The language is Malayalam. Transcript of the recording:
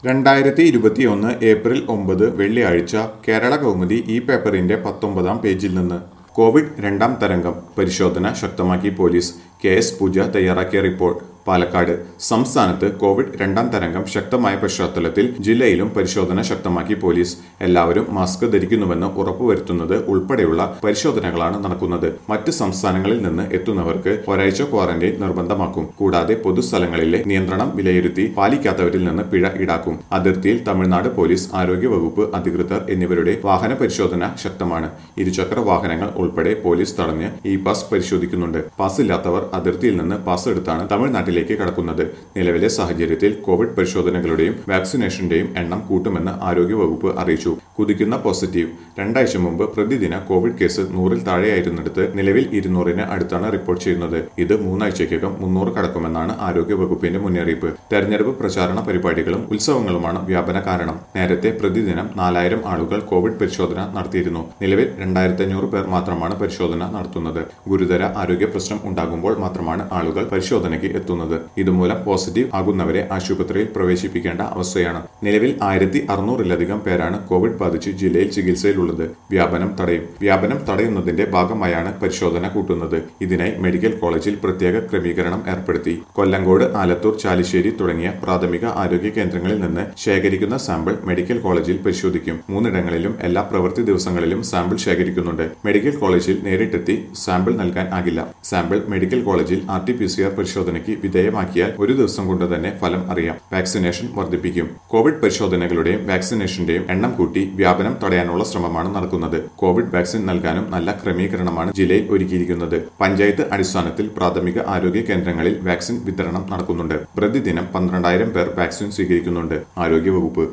രണ്ടായിരത്തി ഇരുപത്തിയൊന്ന് ഏപ്രിൽ ഒമ്പത് വെള്ളിയാഴ്ച കേരള കൗമുദി ഈ പേപ്പറിന്റെ പത്തൊമ്പതാം പേജിൽ നിന്ന് കോവിഡ് രണ്ടാം തരംഗം പരിശോധന ശക്തമാക്കി പോലീസ് കെ എസ് പൂജ തയ്യാറാക്കിയ റിപ്പോർട്ട് പാലക്കാട് സംസ്ഥാനത്ത് കോവിഡ് രണ്ടാം തരംഗം ശക്തമായ പശ്ചാത്തലത്തിൽ ജില്ലയിലും പരിശോധന ശക്തമാക്കി പോലീസ് എല്ലാവരും മാസ്ക് ധരിക്കുന്നുവെന്ന് ഉറപ്പുവരുത്തുന്നത് ഉൾപ്പെടെയുള്ള പരിശോധനകളാണ് നടക്കുന്നത് മറ്റ് സംസ്ഥാനങ്ങളിൽ നിന്ന് എത്തുന്നവർക്ക് ഒരാഴ്ച ക്വാറന്റൈൻ നിർബന്ധമാക്കും കൂടാതെ പൊതുസ്ഥലങ്ങളിലെ നിയന്ത്രണം വിലയിരുത്തി പാലിക്കാത്തവരിൽ നിന്ന് പിഴ ഈടാക്കും അതിർത്തിയിൽ തമിഴ്നാട് പോലീസ് ആരോഗ്യവകുപ്പ് അധികൃതർ എന്നിവരുടെ വാഹന പരിശോധന ശക്തമാണ് ഇരുചക്ര വാഹനങ്ങൾ ഉൾപ്പെടെ പോലീസ് തടഞ്ഞ് ഇ പാസ് പരിശോധിക്കുന്നുണ്ട് പാസ് ഇല്ലാത്തവർ അതിർത്തിയിൽ നിന്ന് പാസ് എടുത്താണ് തമിഴ്നാട്ടിലേക്ക് കടക്കുന്നത് നിലവിലെ സാഹചര്യത്തിൽ കോവിഡ് പരിശോധനകളുടെയും വാക്സിനേഷന്റെയും എണ്ണം കൂട്ടുമെന്ന് ആരോഗ്യവകുപ്പ് അറിയിച്ചു കുതിക്കുന്ന പോസിറ്റീവ് രണ്ടാഴ്ച മുമ്പ് പ്രതിദിന കോവിഡ് കേസ് നൂറിൽ താഴെയായിരുന്നിടത്ത് നിലവിൽ ഇരുന്നൂറിന് അടുത്താണ് റിപ്പോർട്ട് ചെയ്യുന്നത് ഇത് മൂന്നാഴ്ചയ്ക്കകം മുന്നൂറ് കടക്കുമെന്നാണ് ആരോഗ്യവകുപ്പിന്റെ മുന്നറിയിപ്പ് തെരഞ്ഞെടുപ്പ് പ്രചാരണ പരിപാടികളും ഉത്സവങ്ങളുമാണ് വ്യാപന കാരണം നേരത്തെ പ്രതിദിനം നാലായിരം ആളുകൾ കോവിഡ് പരിശോധന നടത്തിയിരുന്നു നിലവിൽ രണ്ടായിരത്തി അഞ്ഞൂറ് പേർ മാത്രമാണ് പരിശോധന നടത്തുന്നത് ഗുരുതര ആരോഗ്യ പ്രശ്നം ഉണ്ടാകുമ്പോൾ മാത്രമാണ് ആളുകൾ പരിശോധനയ്ക്ക് എത്തുന്നത് ഇതുമൂലം പോസിറ്റീവ് ആകുന്നവരെ ആശുപത്രിയിൽ പ്രവേശിപ്പിക്കേണ്ട അവസ്ഥയാണ് നിലവിൽ ആയിരത്തി അറുന്നൂറിലധികം പേരാണ് കോവിഡ് ബാധിച്ച് ജില്ലയിൽ ചികിത്സയിലുള്ളത് വ്യാപനം തടയും വ്യാപനം തടയുന്നതിന്റെ ഭാഗമായാണ് പരിശോധന കൂട്ടുന്നത് ഇതിനായി മെഡിക്കൽ കോളേജിൽ പ്രത്യേക ക്രമീകരണം ഏർപ്പെടുത്തി കൊല്ലങ്കോട് ആലത്തൂർ ചാലിശ്ശേരി തുടങ്ങിയ പ്രാഥമിക ആരോഗ്യ കേന്ദ്രങ്ങളിൽ നിന്ന് ശേഖരിക്കുന്ന സാമ്പിൾ മെഡിക്കൽ കോളേജിൽ പരിശോധിക്കും മൂന്നിടങ്ങളിലും എല്ലാ പ്രവൃത്തി ദിവസങ്ങളിലും സാമ്പിൾ ശേഖരിക്കുന്നുണ്ട് മെഡിക്കൽ കോളേജിൽ നേരിട്ടെത്തി സാമ്പിൾ നൽകാൻ ആകില്ല സാമ്പിൾ മെഡിക്കൽ കോളേജിൽ R T P C R പരിശോധനയ്ക്ക് വിധേയമാക്കിയാൽ ഒരു ദിവസം കൊണ്ട് തന്നെ ഫലം അറിയാം വാക്സിനേഷൻ വർദ്ധിപ്പിക്കും കോവിഡ് പരിശോധനകളുടെയും വാക്സിനേഷന്റെയും എണ്ണം കൂട്ടി വ്യാപനം തടയാനുള്ള ശ്രമമാണ് നടക്കുന്നത് കോവിഡ് വാക്സിൻ നൽകാനും നല്ല ക്രമീകരണമാണ് ജില്ലയിൽ ഒരുക്കിയിരിക്കുന്നത് പഞ്ചായത്ത് അടിസ്ഥാനത്തിൽ പ്രാഥമിക ആരോഗ്യ കേന്ദ്രങ്ങളിൽ വാക്സിൻ വിതരണം നടക്കുന്നുണ്ട് പ്രതിദിനം പന്ത്രണ്ടായിരം പേർ വാക്സിൻ സ്വീകരിക്കുന്നുണ്ട് ആരോഗ്യവകുപ്പ്